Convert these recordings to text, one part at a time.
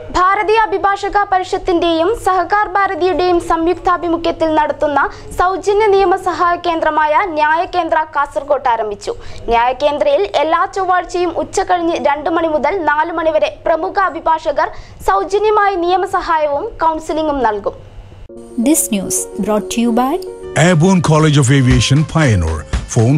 ഭാരതീയ അഭിഭാഷക പരിഷത്തിന്റെയും സഹകാർ ഭാരതിയുടെയും സംയുക്താഭിമുഖ്യത്തിൽ നടത്തുന്ന സൗജന്യ നിയമസഹായ കേന്ദ്രമായ ന്യായകേന്ദ്ര കാസർഗോട്ട് ആരംഭിച്ചു ന്യായകേന്ദ്രയിൽ എല്ലാ ചൊവ്വാഴ്ചയും ഉച്ചകഴിഞ്ഞ് രണ്ട് മണി മുതൽ നാല് മണി വരെ പ്രമുഖ അഭിഭാഷകർ സൗജന്യമായി നിയമസഹായവും കൗൺസിലിംഗും നൽകും This news brought to you by Airborne College of Aviation Pioneer. Phone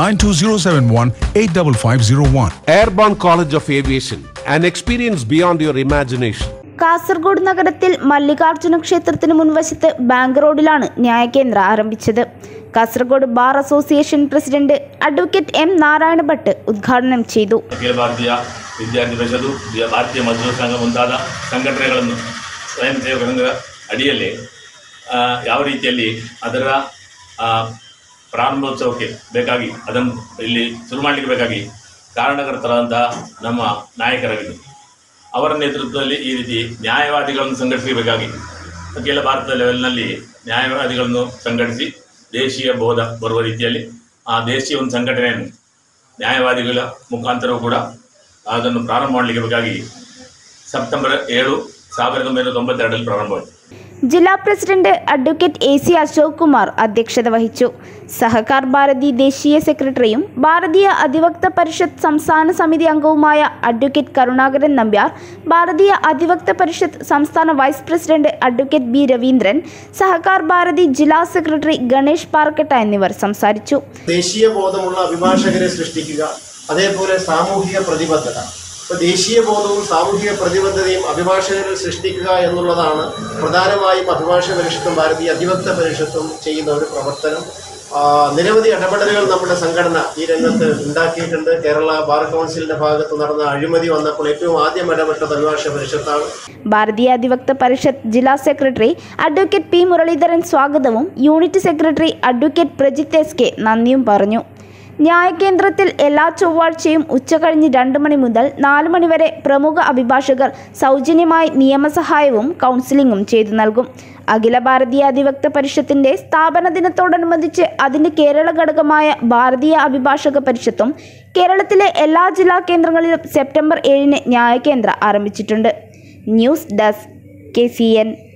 92071 85501. Airborne College of Aviation, an experience beyond your imagination. Kasaragod നഗരത്തിൽ മല്ലികാർജുന ക്ഷേത്രത്തിന് മുൻവശത്ത് ബാങ്ക് റോഡിലാണ് ന്യായകേന്ദ്ര ആരംഭിച്ചത് Kasaragod bar association president advocate M Narayana Bhat ഉദ്ഘാടനം ചെയ്തു ಅಖಿಲ ಭಾರತೀಯ ವಿದ್ಯಾರ್ಥಿ ಪರಿಷತ್ತು ವಿ- ಭಾರತೀಯ ಮಜ್ದೂರ್ ಸಂಘ ಮುಂತಾದ ಸಂಘಟನೆಗಳನ್ನು ಸ್ವಯಂ ಸೇವಕ ಸಂಘದ ಅಡಿಯಲ್ಲಿ ಆ, ಯಾವ ರೀತಿಯಲ್ಲಿ ಅದರ ಆ, ಪ್ರಾರಂಭೋತ್ಸವಕ್ಕೆ ಬೇಕಾಗಿ ಅದನ್ನು ಇಲ್ಲಿ ಶುರು ಮಾಡಲಿಕ್ಕೆ ಬೇಕಾಗಿ ಕಾರಣಕರ್ತರಾದಂತಹ ನಮ್ಮ ನಾಯಕರಾಗಿದ್ದು ಅವರ ನೇತೃತ್ವದಲ್ಲಿ ಈ ರೀತಿ ನ್ಯಾಯವಾದಿಗಳನ್ನು ಸಂಘಟಿಸಬೇಕಾಗಿ ಅಖಿಲ ಭಾರತ ಲೆವೆಲ್ನಲ್ಲಿ ನ್ಯಾಯವಾದಿಗಳನ್ನು ಸಂಘಟಿಸಿ ದೇಶೀಯ ಬೋಧ ಬರುವ ರೀತಿಯಲ್ಲಿ ಆ ದೇಶೀಯ ಒಂದು ಸಂಘಟನೆಯನ್ನು ನ್ಯಾಯವಾದಿಗಳ ಮುಖಾಂತರವೂ ಕೂಡ ಅದನ್ನು ಪ್ರಾರಂಭ ಮಾಡಲಿಕ್ಕೆ ಬೇಕಾಗಿ ಸೆಪ್ಟೆಂಬರ್ ಏಳು ಸಾವಿರದ ಒಂಬೈನೂರ ತೊಂಬತ್ತೆರಡರಲ್ಲಿ ಪ್ರಾರಂಭವಾಯಿತು ജില്ലാ president advocate A C Ashok Kumar അധ്യക്ഷത വഹിച്ചു സഹകാർ ഭാരതി ദേശീയ സെക്രട്ടറിയും ഭാരതീയ അധിവക്ത പരിഷത്ത് സംസ്ഥാന സമിതി അംഗവുമായ അഡ്വക്കേറ്റ് കരുണാകരൻ നമ്പ്യാർ ഭാരതീയ അധിവക്ത പരിഷത്ത് സംസ്ഥാന vice president advocate B Raveendran Sahakar Bharati ജില്ലാ സെക്രട്ടറി ഗണേഷ് പാർക്കട്ട എന്നിവർ സംസാരിച്ചു ദേശീയ ബോധമുള്ള അഭിഭാഷകരെ സൃഷ്ടിക്കുക അതേപോലെ സാമൂഹിക പ്രതിബദ്ധത അപ്പോൾ ദേശീയ ബോധവും സാമൂഹിക പ്രതിബദ്ധതയും അഭിഭാഷകരിൽ സൃഷ്ടിക്കുക എന്നുള്ളതാണ് പ്രധാനമായും അഭിഭാഷക പരിഷത്തും ഭാരതീയ അധിവക്ത പരിഷത്തും ചെയ്യുന്ന ഒരു പ്രവർത്തനം ആ, നിരവധി ഇടപെടലുകൾ നമ്മുടെ സംഘടന ഈ രംഗത്ത് ഉണ്ടാക്കിയിട്ടുണ്ട് കേരള ബാർ കൗൺസിലിന്റെ ഭാഗത്ത് നടന്ന അഴിമതി വന്നപ്പോൾ ഏറ്റവും ആദ്യം ഇടപെട്ടത് അഭിഭാഷക പരിഷത്താണ് ഭാരതീയ അധിവക്ത പരിഷത്ത് ജില്ലാ സെക്രട്ടറി അഡ്വക്കേറ്റ് പി മുരളീധരൻ സ്വാഗതവും unit secretary advocate Prajith S K നന്ദിയും പറഞ്ഞു ന്യായകേന്ദ്രത്തിൽ എല്ലാ ചൊവ്വാഴ്ചയും ഉച്ചകഴിഞ്ഞ് രണ്ട് മണി മുതൽ നാല് മണി വരെ പ്രമുഖ അഭിഭാഷകർ സൗജന്യമായി നിയമസഹായവും കൗൺസിലിംഗും ചെയ്തു നൽകും അഖില ഭാരതീയ അധിവക്ത പരിഷത്തിന്റെ സ്ഥാപന ദിനത്തോടനുബന്ധിച്ച് അതിന്റെ കേരള ഘടകമായ ഭാരതീയ അഭിഭാഷക പരിഷത്തും കേരളത്തിലെ എല്ലാ ജില്ലാ കേന്ദ്രങ്ങളിലും സെപ്റ്റംബർ ഏഴിന് ന്യായകേന്ദ്ര ആരംഭിച്ചിട്ടുണ്ട് news desk K C N